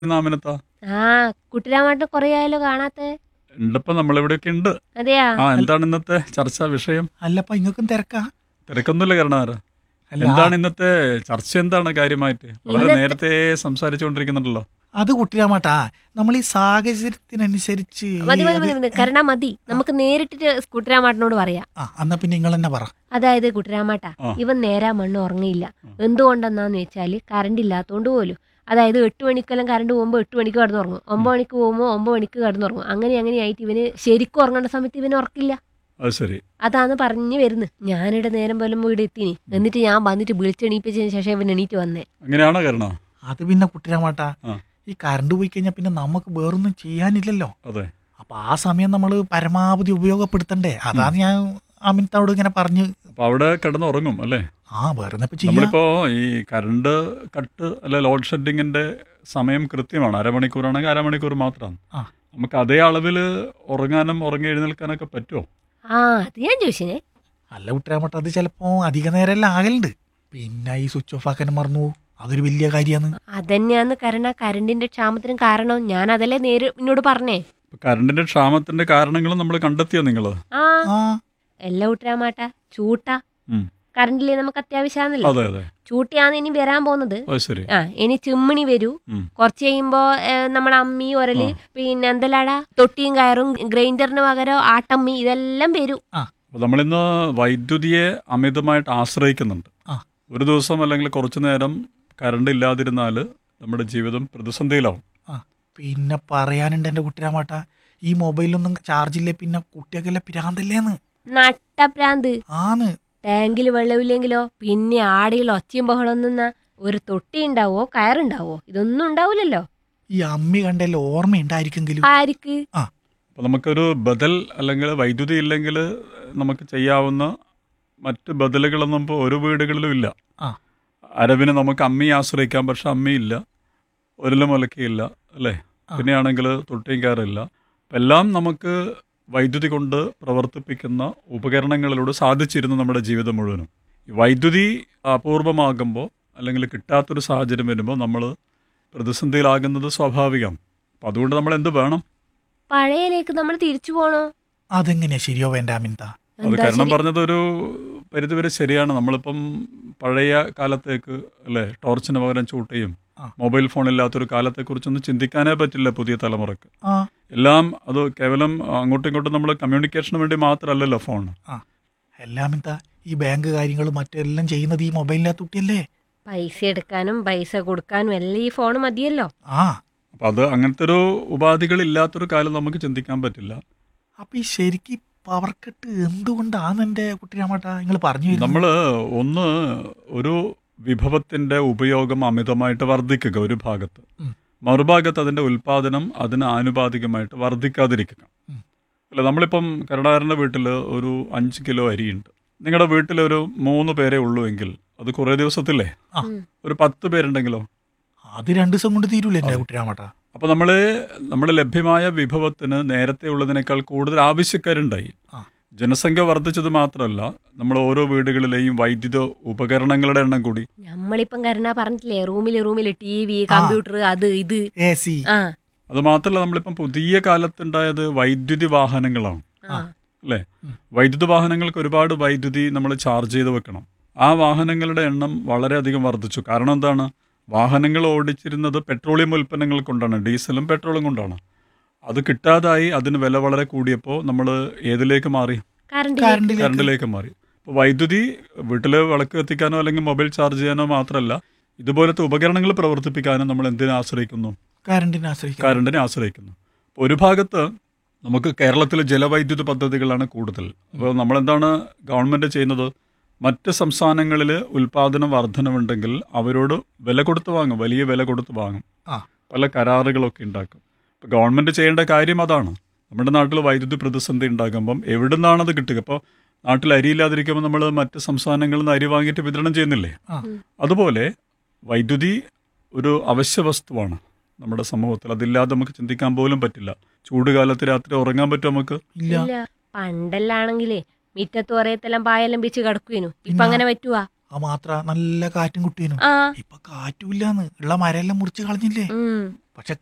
നാമിനത്താ ആ കുട്ടിരാമായിട്ട് കൊറേ ആയാലോ കാണാത്തെ ഉണ്ടപ്പോ നമ്മളിവിടെയൊക്കെ ഉണ്ട് അതെയാ ആ എന്താണ് ഇന്നത്തെ ചർച്ചാ വിഷയം അല്ലപ്പ ഇങ്ങക്കും തിരക്കാ തിരക്കൊന്നുമില്ല കരുണാകര അല്ല എന്താണ് ഇന്നത്തെ ചർച്ച എന്താണ് കാര്യമായിട്ട് വളരെ ഇന്നത്തെ- നേരത്തെ സംസാരിച്ചുകൊണ്ടിരിക്കുന്നുണ്ടല്ലോ അത് കുട്ടിരാമാട്ടാ നമ്മൾ ഈ സാഹചര്യത്തിനനുസരിച്ച് മതി മതി അത് മതി മതി കരുണ മതി നമുക്ക് നേരിട്ടിട്ട് കുട്ടിരാമാട്ടിനോട് പറയാം ആ എന്നാ പിന്നെ നിങ്ങൾ തന്നെ പറ അതായത് കുട്ടിരാമാട്ട ആ. ഇവൻ നേരാ മണ്ണ് ഉറങ്ങിയില്ല എന്തുകൊണ്ടെന്നാന്ന് വെച്ചാല് കറണ്ട് ഇല്ലാത്തോണ്ട് പോലും അതായത് എട്ട് മണിക്കെല്ലാം കറണ്ട് പോകുമ്പോൾ എട്ട് മണിക്ക് കിടന്നുറങ്ങും ഒമ്പത് മണിക്ക് പോകുമ്പോൾ ഒമ്പത് മണിക്ക് കിടന്നുറങ്ങും അങ്ങനെ അങ്ങനെ ആയിട്ട് ഇവന് ശരിക്കും ഉറങ്ങേണ്ട സമയത്ത് ഇവന് ഉറക്കില്ല അത് ശരി അതാണ് പറഞ്ഞു വരുന്നത് ഞാനിവിടെ നേരം പോലും ഇവിടെ എത്തിനി എന്നിട്ട് ഞാൻ വന്നിട്ട് വിളിച്ചെണീപ്പിച്ചതിന് ശേഷം ഇവൻ എണീറ്റ് വന്നേ അങ്ങനെയാണോ കരുണ അത് പിന്നെ കുട്ടിരാമാട്ടാ ആ. ഈ കറണ്ട് പോയി കഴിഞ്ഞാൽ പിന്നെ നമുക്ക് വേറൊന്നും ചെയ്യാനില്ലല്ലോ അതെ അപ്പൊ ആ സമയം നമ്മൾ പരമാവധി ഉപയോഗപ്പെടുത്തണ്ടേ അതാണ് ഞാൻ അമിനത്തോട് ഇങ്ങനെ പറഞ്ഞ് അപ്പൊ അവിടെ കിടന്ന് ഉറങ്ങും അല്ലേ ആ വേറെ ഇപ്പൊ ചെയ്യാം നമ്മളിപ്പോ ഈ കറണ്ട് കട്ട് അല്ലെ ലോഡ് ഷെഡിങ്ങിന്റെ സമയം കൃത്യമാണ് അരമണിക്കൂറാണെങ്കിൽ അരമണിക്കൂർ മാത്രമാണ് ആ. നമുക്ക് അതേ അളവിൽ ഉറങ്ങാനും ഉറങ്ങി എഴുന്നേൽക്കാനൊക്കെ പറ്റുമോ ആ അത് ഞാൻ ചോദിച്ചേ അല്ല കുട്ടിരാമാട്ട അത് ചിലപ്പോ അധിക നേരമെല്ലാം ആകലുണ്ട് പിന്നെ ഈ സ്വിച്ച് ഓഫ് ആക്കാൻ മറന്നു പോകും. അതൊരു വലിയ കാര്യമാണ് അതന്നെയാന്ന് കരണ കരണ്ടിന്റെ ക്ഷാമത്തിനും കാരണം ഞാൻ അതല്ലേ നേര് എന്നോട് പറഞ്ഞേ ഇപ്പൊ കറണ്ടിന്റെ ക്ഷാമത്തിന്റെ കാരണങ്ങളും നമ്മൾ കണ്ടെത്തിയോ നിങ്ങള് ആ ആ എല്ലാ കൂട്ടരാമാട്ട ചൂട്ട ഉം. കറണ്ടില്ലേ നമുക്ക് അത്യാവശ്യമാണല്ലോ അതെ അതെ ചൂട്ടിയാണ് ഇനി വരാൻ പോകുന്നത് അത് ശരി ആ ഇനി ചിമ്മിണി വരൂ ഉം. കുറച്ച് കഴിയുമ്പോ ഏ, നമ്മളെ അമ്മി ഒരല് പിന്നെ എന്തെല്ലാടാ തൊട്ടിയും കയറും ഗ്രൈൻഡറിന് പകരം ആട്ടമ്മി ഇതെല്ലാം വരൂ അപ്പൊ നമ്മളിന്ന് വൈദ്യുതിയെ അമിതമായിട്ട് ആശ്രയിക്കുന്നുണ്ട് ആ. ഒരു ദിവസം അല്ലെങ്കിൽ കുറച്ചു നേരം കറണ്ട് ഇല്ലാതിരുന്നാൽ നമ്മുടെ ജീവിതം പ്രതിസന്ധിയിലാവും ആ പിന്നെ പറയാനുണ്ട് എൻ്റെ കുട്ടിരാമാട്ട ഈ മൊബൈലൊന്നും ചാർജില്ലേ പിന്നെ കുട്ടിയൊക്കെ പിരാന്തല്ലേന്ന് നട്ടപ്രാന്ത് ആന്ന് ടാങ്കിൽ വെള്ളമില്ലെങ്കിലോ പിന്നെ ആടിയിൽ ഒച്ചയും ബഹളം നിന്ന ഒരു തൊട്ടി ഉണ്ടാവോ കയറുണ്ടാവോ ഇതൊന്നും ഉണ്ടാവില്ലല്ലോ ഈ അമ്മി കണ്ടല്ലോ ഓർമ്മയുണ്ടായിരിക്കെങ്കിലും ആർക്ക് അപ്പോൾ നമുക്കൊരു ബദൽ അല്ലെങ്കിൽ വൈദ്യുതി ഇല്ലെങ്കിൽ നമുക്ക് ചെയ്യാവുന്ന മറ്റ് ബദലുകളൊന്നും ഇപ്പോൾ ഒരു വീടുകളിലും ഇല്ല ആ. അരവിന് നമുക്ക് അമ്മി ആശ്രയിക്കാം പക്ഷെ അമ്മിയില്ല ഒരിലും ഒലക്കയില്ല അല്ലേ ആ. പിന്നെയാണെങ്കിൽ തൊട്ടിയും കയറില്ല അപ്പം എല്ലാം നമുക്ക് വൈദ്യുതി കൊണ്ട് പ്രവർത്തിപ്പിക്കുന്ന ഉപകരണങ്ങളിലൂടെ സാധിച്ചിരുന്നു നമ്മുടെ ജീവിതം മുഴുവനും ഈ വൈദ്യുതി അപൂർവമാകുമ്പോൾ അല്ലെങ്കിൽ കിട്ടാത്തൊരു സാഹചര്യം വരുമ്പോൾ നമ്മൾ പ്രതിസന്ധിയിലാകുന്നത് സ്വാഭാവികം അപ്പം അതുകൊണ്ട് നമ്മൾ എന്ത് വേണം പഴയലേക്ക് നമ്മൾ തിരിച്ചു പോണോ അതെങ്ങനെയാ ശരിയോ വേണ്ട അമിൻത അത് എന്താ കാരണം ശരി? പറഞ്ഞത് ഒരു പരിധിവരെ ശരിയാണ് നമ്മളിപ്പം പഴയ കാലത്തേക്ക് അല്ലേ ടോർച്ചിന് പകരം ചൂട്ടയും ആ. മൊബൈൽ ഫോൺ ഇല്ലാത്തൊരു കാലത്തെക്കുറിച്ചൊന്നും ചിന്തിക്കാനേ പറ്റില്ല പുതിയ തലമുറക്ക് ആ എല്ലാം അത് കേവലം അങ്ങോട്ടും ഇങ്ങോട്ടും നമ്മൾ കമ്മ്യൂണിക്കേഷന് വേണ്ടി മാത്രമല്ലല്ലോ ഫോൺ എല്ലാ അമിൻത ഈ ബാങ്ക് കാര്യങ്ങളും മറ്റെല്ലാം ചെയ്യുന്നത് ഈ മൊബൈലിനകത്ത് കുട്ടിയല്ലേ പൈസ എടുക്കാനും പൈസ കൊടുക്കാനും എല്ലാം ഈ ഫോൺ മതിയല്ലോ ആ അപ്പം അത് അങ്ങനത്തെ ഒരു ഉപാധികൾ ഇല്ലാത്തൊരു കാലം നമുക്ക് ചിന്തിക്കാൻ പറ്റില്ല അപ്പൊ ഈ ശരിക്കും പവർ കട്ട് എന്തുകൊണ്ടാണ് എൻ്റെ കുട്ടിരാമാട്ട നിങ്ങൾ പറഞ്ഞു വരുന്നത്? നമ്മൾ ഒന്ന് ഒരു വിഭവത്തിന്റെ ഉപയോഗം അമിതമായിട്ട് വർദ്ധിക്കുക ഒരു ഭാഗത്ത് ഉം. മറുഭാഗത്ത് അതിന്റെ ഉൽപാദനം അതിന് ആനുപാതികമായിട്ട് വർദ്ധിക്കാതിരിക്കുക ഉം. അല്ല നമ്മളിപ്പം കരുണാകരൻ്റെ വീട്ടിൽ ഒരു അഞ്ച് കിലോ അരിയുണ്ട് നിങ്ങളുടെ വീട്ടിൽ ഒരു മൂന്ന് പേരേ ഉള്ളൂ എങ്കിൽ അത് കുറേ ദിവസത്തില്ലേ ആ. ഉം. ഒരു പത്ത് പേരുണ്ടെങ്കിലോ അത് രണ്ടു ദിവസം കൊണ്ട് തീരൂല എൻ്റെ അതെ. കുട്ടിരാമാട്ട അപ്പോൾ നമ്മൾ നമ്മുടെ ലഭ്യമായ വിഭവത്തിന് നേരത്തെ ഉള്ളതിനേക്കാൾ കൂടുതൽ ആവശ്യക്കാരുണ്ടായി ആ. ജനസംഖ്യ വർദ്ധിച്ചത് മാത്രമല്ല നമ്മൾ ഓരോ വീടുകളിലെയും വൈദ്യുത ഉപകരണങ്ങളുടെ എണ്ണം കൂടി നമ്മളിപ്പം കരുണ പറഞ്ഞിട്ടില്ലേ റൂമിൽ റൂമിൽ ടി വി കമ്പ്യൂട്ടർ അത് ഇത് എ സി ആ അത് മാത്രമല്ല നമ്മളിപ്പം പുതിയ കാലത്തുണ്ടായത് വൈദ്യുതി വാഹനങ്ങളാണ് ആ അല്ലേ ഉം. വൈദ്യുത വാഹനങ്ങൾക്ക് ഒരുപാട് വൈദ്യുതി നമ്മൾ ചാർജ് ചെയ്ത് വെക്കണം ആ വാഹനങ്ങളുടെ എണ്ണം വളരെയധികം വർദ്ധിച്ചു കാരണം എന്താണ് വാഹനങ്ങൾ ഓടിച്ചിരുന്നത് പെട്രോളിയം ഉൽപ്പന്നങ്ങൾ കൊണ്ടാണ് ഡീസലും പെട്രോളും കൊണ്ടാണ് അത് കിട്ടാതായി അതിന് വില വളരെ കൂടിയപ്പോൾ നമ്മൾ ഏതിലേക്ക് മാറി കറണ്ട് കറണ്ടിലേക്ക് കറണ്ടിലേക്ക് മാറി ഇപ്പോൾ വൈദ്യുതി വീട്ടിൽ വിളക്ക് കത്തിക്കാനോ അല്ലെങ്കിൽ മൊബൈൽ ചാർജ് ചെയ്യാനോ മാത്രമല്ല ഇതുപോലത്തെ ഉപകരണങ്ങൾ പ്രവർത്തിപ്പിക്കാനും നമ്മൾ എന്തിനെ ആശ്രയിക്കുന്നു കറണ്ടിനെ ആശ്രയിക്കാം കറണ്ടിനെ ആശ്രയിക്കുന്നു അപ്പോൾ ഒരു ഭാഗത്ത് നമുക്ക് കേരളത്തിൽ ജലവൈദ്യുത പദ്ധതികളാണ് കൂടുതൽ അപ്പോൾ നമ്മളെന്താണ് ഗവൺമെൻറ് ചെയ്യുന്നത് മറ്റ് സംസ്ഥാനങ്ങളിൽ ഉൽപാദന വർധനമുണ്ടെങ്കിൽ അവരോട് വില കൊടുത്ത് വാങ്ങും വലിയ വില കൊടുത്ത് വാങ്ങും ആ. പല കരാറുകളൊക്കെ ഉണ്ടാക്കും ഇപ്പോൾ ഗവൺമെൻറ് ചെയ്യേണ്ട കാര്യം അതാണ് നമ്മുടെ നാട്ടിൽ വൈദ്യുതി പ്രതിസന്ധി ഉണ്ടാകുമ്പം എവിടെ നിന്നാണത് കിട്ടുക ഇപ്പോൾ നാട്ടിൽ അരിയില്ലാതിരിക്കുമ്പോൾ നമ്മൾ മറ്റ് സംസ്ഥാനങ്ങളിൽ നിന്ന് അരി വാങ്ങിയിട്ട് വിതരണം ചെയ്യുന്നില്ലേ ആ. അതുപോലെ വൈദ്യുതി ഒരു അവശ്യ വസ്തുവാണ് നമ്മുടെ സമൂഹത്തിൽ അതില്ലാതെ നമുക്ക് ചിന്തിക്കാൻ പോലും പറ്റില്ല ചൂടുകാലത്ത് രാത്രി ഉറങ്ങാൻ പറ്റും നമുക്ക് ഇല്ല ഇല്ല പണ്ടെല്ലാണെങ്കിലേ മിറ്റത്ത് പറയത്തെല്ലാം പായെല്ലാം വെച്ച് കിടക്കുവേനു ഇപ്പൊ പിന്നെ? അങ്ങനെ പറ്റുവാ ആ മാത്ര നല്ല കാറ്റും കുട്ടീനും ആ ഇപ്പൊ കാറ്റുമില്ലാന്ന് ഉള്ള മരെല്ലാം മുറിച്ച് കളഞ്ഞില്ലേ ഉം പക്ഷെ